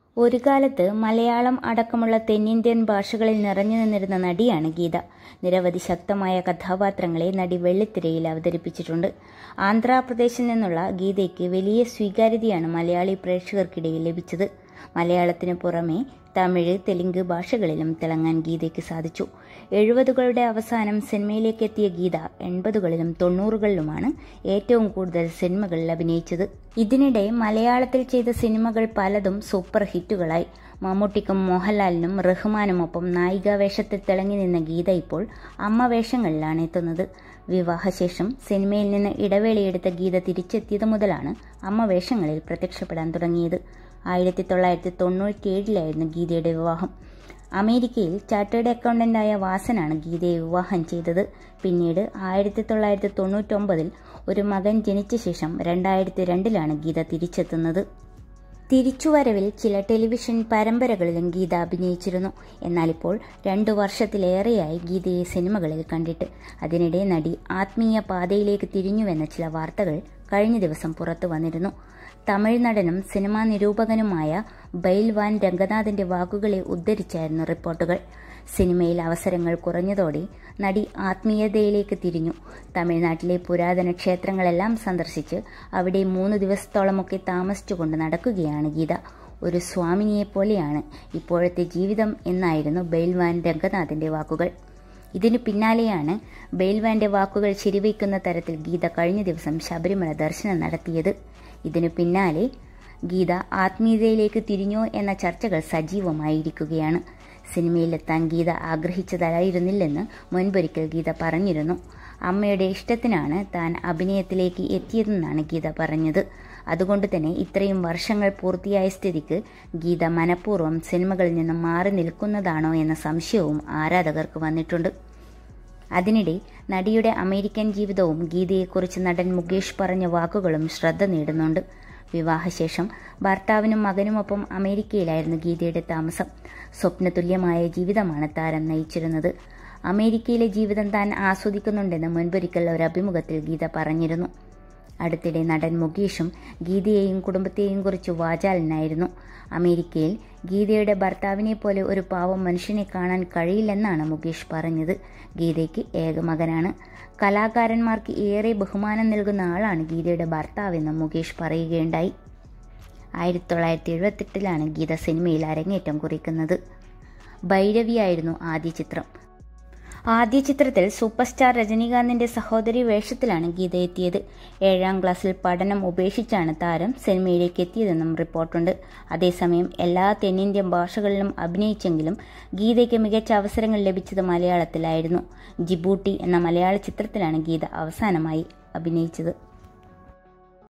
ഒരു കാലത്ത് മലയാളം അടക്കമുള്ള തെന്നിന്ത്യൻ ഭാഷകളിൽ നിറഞ്ഞു നിന്നിരുന്ന നടിയാണ് ഗീത നിരവധി ശക്തമായ കഥാപാത്രങ്ങളെ നടി വെള്ളിത്തിരയിൽ അവതരിപ്പിച്ചിട്ടുണ്ട് ആന്ധ്രാപ്രദേശിൽ നിന്നുള്ള ഗീതയ്ക്ക് വലിയ സ്വീകാര്യതയാണ് മലയാളി പ്രേക്ഷകർക്കിടയിൽ ലഭിച്ചത് മലയാളത്തിനു പുറമെ തമിഴ് തെലുങ്ക് ഭാഷകളിലും തിളങ്ങാൻ ഗീതയ്ക്ക് സാധിച്ചു എഴുപതുകളുടെ അവസാനം സിനിമയിലേക്ക് എത്തിയ ഗീത എൺപതുകളിലും തൊണ്ണൂറുകളിലുമാണ് ഏറ്റവും കൂടുതൽ സിനിമകളിൽ അഭിനയിച്ചത് ഇതിനിടെ മലയാളത്തിൽ ചെയ്ത സിനിമകൾ പലതും സൂപ്പർ ഹിറ്റുകളായി മമ്മൂട്ടിക്കും മോഹൻലാലിനും റഹ്മാനുമൊപ്പം നായികാവേഷത്തിൽ തിളങ്ങി നിന്ന ഗീത ഇപ്പോൾ അമ്മ വേഷങ്ങളിലാണ് എത്തുന്നത് വിവാഹശേഷം സിനിമയിൽ നിന്ന് ഇടവേളയെടുത്ത ഗീത തിരിച്ചെത്തിയത് മുതലാണ് അമ്മ വേഷങ്ങളിൽ പ്രത്യക്ഷപ്പെടാൻ തുടങ്ങിയത് ആയിരത്തി തൊള്ളായിരത്തി തൊണ്ണൂറ്റിയേഴിലായിരുന്നു ഗീതയുടെ വിവാഹം അമേരിക്കയിൽ ചാർട്ടേഡ് അക്കൗണ്ടന്റായ വാസനാണ് ഗീതയെ വിവാഹം ചെയ്തത് പിന്നീട് ആയിരത്തി തൊള്ളായിരത്തി തൊണ്ണൂറ്റൊമ്പതിൽ ഒരു മകൻ ജനിച്ച ശേഷം രണ്ടായിരത്തി രണ്ടിലാണ് ഗീത തിരിച്ചെത്തുന്നത് തിരിച്ചുവരവിൽ ചില ടെലിവിഷൻ പരമ്പരകളിലും ഗീത അഭിനയിച്ചിരുന്നു എന്നാലിപ്പോൾ രണ്ടു വർഷത്തിലേറെയായി ഗീതയെ സിനിമകളിൽ കണ്ടിട്ട് അതിനിടെ നടി ആത്മീയ പാതയിലേക്ക് തിരിഞ്ഞുവെന്ന ചില വാർത്തകൾ കഴിഞ്ഞ ദിവസം പുറത്തു വന്നിരുന്നു തമിഴ് നടനും സിനിമാ നിരൂപകനുമായ ബൈൽവാൻ രംഗനാഥിന്റെ വാക്കുകളെ ഉദ്ധരിച്ചായിരുന്നു റിപ്പോർട്ടുകൾ സിനിമയിൽ അവസരങ്ങൾ കുറഞ്ഞതോടെ നടി ആത്മീയതയിലേക്ക് തിരിഞ്ഞു തമിഴ്നാട്ടിലെ പുരാതന ക്ഷേത്രങ്ങളെല്ലാം സന്ദർശിച്ച് അവിടെ മൂന്ന് ദിവസത്തോളമൊക്കെ താമസിച്ചുകൊണ്ട് നടക്കുകയാണ് ഗീത ഒരു സ്വാമിനിയെ പോലെയാണ് ഇപ്പോഴത്തെ ജീവിതം എന്നായിരുന്നു ബെയിൽവാൻ രംഗനാഥിന്റെ വാക്കുകൾ ഇതിനു പിന്നാലെയാണ് ബെയിൽവാന്റെ വാക്കുകൾ ശരിവയ്ക്കുന്ന തരത്തിൽ ഗീത കഴിഞ്ഞ ദിവസം ശബരിമല ദർശനം നടത്തിയത് ഇതിനു പിന്നാലെ ഗീത ആത്മീയതയിലേക്ക് തിരിഞ്ഞോ എന്ന ചർച്ചകൾ സജീവമായിരിക്കുകയാണ് സിനിമയിലെത്താൻ ഗീത ആഗ്രഹിച്ചതായിരുന്നില്ലെന്ന് മുൻപൊരിക്കൽ ഗീത പറഞ്ഞിരുന്നു അമ്മയുടെ ഇഷ്ടത്തിനാണ് താൻ അഭിനയത്തിലേക്ക് എത്തിയതെന്നാണ് ഗീത പറഞ്ഞത് അതുകൊണ്ട് തന്നെ ഇത്രയും വർഷങ്ങൾ പൂർത്തിയായ സ്ഥിതിക്ക് ഗീത മനഃപൂർവ്വം സിനിമകളിൽ നിന്നും മാറി നിൽക്കുന്നതാണോ എന്ന സംശയവും ആരാധകർക്ക് വന്നിട്ടുണ്ട് അതിനിടെ നടിയുടെ അമേരിക്കൻ ജീവിതവും ഗീതയെക്കുറിച്ച് നടൻ മുകേഷ് പറഞ്ഞ വാക്കുകളും ശ്രദ്ധ നേടുന്നുണ്ട് വിവാഹശേഷം ഭർത്താവിനും മകനുമൊപ്പം അമേരിക്കയിലായിരുന്നു ഗീതയുടെ താമസം സ്വപ്നതുല്യമായ ജീവിതമാണ് താരം നയിച്ചിരുന്നത് അമേരിക്കയിലെ ജീവിതം താൻ ആസ്വദിക്കുന്നുണ്ടെന്ന് മുൻപൊരിക്കൽ ഒരു അഭിമുഖത്തിൽ ഗീത പറഞ്ഞിരുന്നു അടുത്തിടെ നടൻ മുകേഷും ഗീതയെയും കുടുംബത്തെയും കുറിച്ച് വാചാലനായിരുന്നു അമേരിക്കയിൽ ഗീതയുടെ ഭർത്താവിനെ പോലെ ഒരു പാവം മനുഷ്യനെ കാണാൻ കഴിയില്ലെന്നാണ് മുകേഷ് പറഞ്ഞത് ഗീതയ്ക്ക് ഏകമകനാണ് കലാകാരന്മാർക്ക് ഏറെ ബഹുമാനം നൽകുന്ന ആളാണ് ഗീതയുടെ ഭർത്താവെന്ന് മുകേഷ് പറയുകയുണ്ടായി ആയിരത്തി തൊള്ളായിരത്തി എഴുപത്തെട്ടിലാണ് ഗീത സിനിമയിൽ അരങ്ങേറ്റം കുറിക്കുന്നത് ഭൈരവിയായിരുന്നു ആദ്യ ചിത്രം ആദ്യ ചിത്രത്തിൽ സൂപ്പർ സ്റ്റാർ രജനീകാന്തിന്റെ സഹോദരി വേഷത്തിലാണ് ഗീത എത്തിയത് ഏഴാം ക്ലാസ്സിൽ പഠനം ഉപേക്ഷിച്ചാണ് താരം സിനിമയിലേക്ക് എത്തിയതെന്നും റിപ്പോർട്ടുണ്ട് അതേസമയം എല്ലാ തെന്നിന്ത്യൻ ഭാഷകളിലും അഭിനയിച്ചെങ്കിലും ഗീതയ്ക്ക് മികച്ച അവസരങ്ങൾ ലഭിച്ചത് മലയാളത്തിലായിരുന്നു ജിബൂട്ടി എന്ന മലയാള ചിത്രത്തിലാണ് ഗീത അവസാനമായി അഭിനയിച്ചത്